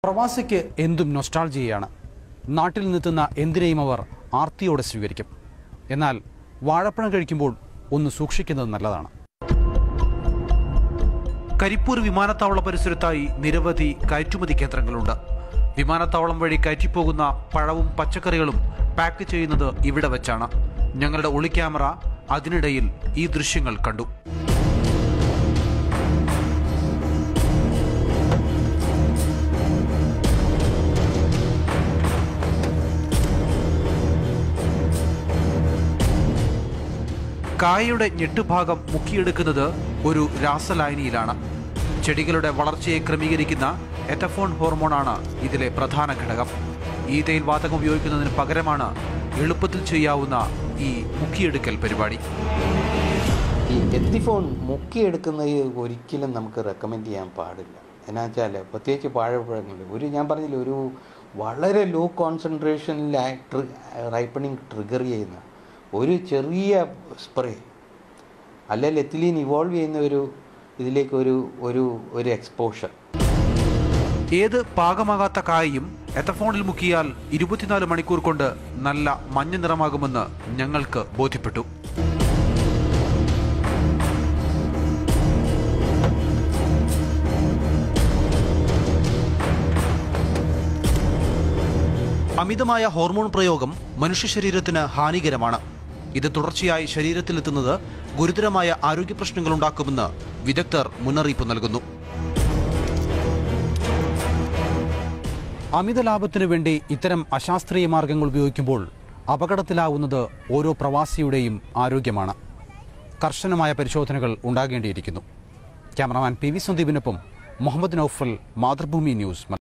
പ്രവാസിക്ക് എന്തും നൊസ്റ്റാൾജിയയാണ് നാട്ടിൽ നിന്നെത്തുന്ന എന്തിനേയും അവർ ആർത്തിയോടെ സ്വീകരിക്കും എന്നാൽ വാഴപ്പഴം കഴിക്കുമ്പോൾ ഒന്ന് സൂക്ഷിക്കുന്നത് നല്ലതാണ് കരിപ്പൂർ വിമാനത്താവള പരിസരത്തായി നിരവധി കയറ്റുമതി കേന്ദ്രങ്ങളുണ്ട് വിമാനത്താവളം വഴി കയറ്റിപ്പോകുന്ന പഴവും പച്ചക്കറികളും പാക്ക് ചെയ്യുന്നത് ഇവിടെ വെച്ചാണ് ഞങ്ങളുടെ ഒളി ക്യാമറ അതിനിടയിൽ ഈ ദൃശ്യങ്ങൾ കണ്ടു കായയുടെ ഞെട്ടുഭാഗം മുക്കിയെടുക്കുന്നത് ഒരു രാസലായനിയിലാണ് ചെടികളുടെ വളർച്ചയെ ക്രമീകരിക്കുന്ന എറ്റഫോൺ ഹോർമോണാണ് ഇതിലെ പ്രധാന ഘടകം ഈ തേയിൽ വാതകം ഉപയോഗിക്കുന്നതിന് പകരമാണ് എളുപ്പത്തിൽ ചെയ്യാവുന്ന ഈ മുക്കിയെടുക്കൽ പരിപാടി ഈ എത്തിഫോൺ മുക്കിയെടുക്കുന്നത് ഒരിക്കലും നമുക്ക് റെക്കമെൻഡ് ചെയ്യാൻ പാടില്ല എന്നാ വെച്ചാൽ പ്രത്യേകിച്ച് വാഴപ്പഴങ്ങളിൽ ഒരു ഞാൻ പറഞ്ഞില്ല ഒരു വളരെ ലോ കോൺസെൻട്രേഷനിൽ റൈപ്പണിങ് ട്രിഗർ ചെയ്യുന്ന ഒരു ചെറിയ സ്പ്രേ അല്ലെങ്കിൽ എത്തിലീൻ ഇവോൾവ് ചെയ്യുന്ന ഒരു ഇതിലേക്ക് ഒരു ഒരു ഒരു എക്സ്പോഷർ ഏത് പാകമാകാത്ത കായയും എത്തഫോണിൽ മുക്കിയാൽ ഇരുപത്തിനാല് മണിക്കൂർ കൊണ്ട് നല്ല മഞ്ഞ നിറമാകുമെന്ന് ഞങ്ങൾക്ക് ബോധ്യപ്പെട്ടു അമിതമായ ഹോർമോൺ പ്രയോഗം മനുഷ്യ ശരീരത്തിന് ഹാനികരമാണ് ഇത് തുടർച്ചയായി ശരീരത്തിലെത്തുന്നത് ഗുരുതരമായ ആരോഗ്യ പ്രശ്നങ്ങൾ ഉണ്ടാക്കുമെന്ന് വിദഗ്ധർ മുന്നറിയിപ്പ് നൽകുന്നു അമിത ലാഭത്തിനു വേണ്ടി ഇത്തരം അശാസ്ത്രീയ മാർഗങ്ങൾ ഉപയോഗിക്കുമ്പോൾ അപകടത്തിലാവുന്നത് ഓരോ പ്രവാസിയുടെയും ആരോഗ്യമാണ് കർശനമായ പരിശോധനകൾ ഉണ്ടാകേണ്ടിയിരിക്കുന്നു ക്യാമറമാൻ പി വി സന്ദീപിനൊപ്പം മുഹമ്മദ് നൌഫൽ മാതൃഭൂമി ന്യൂസ്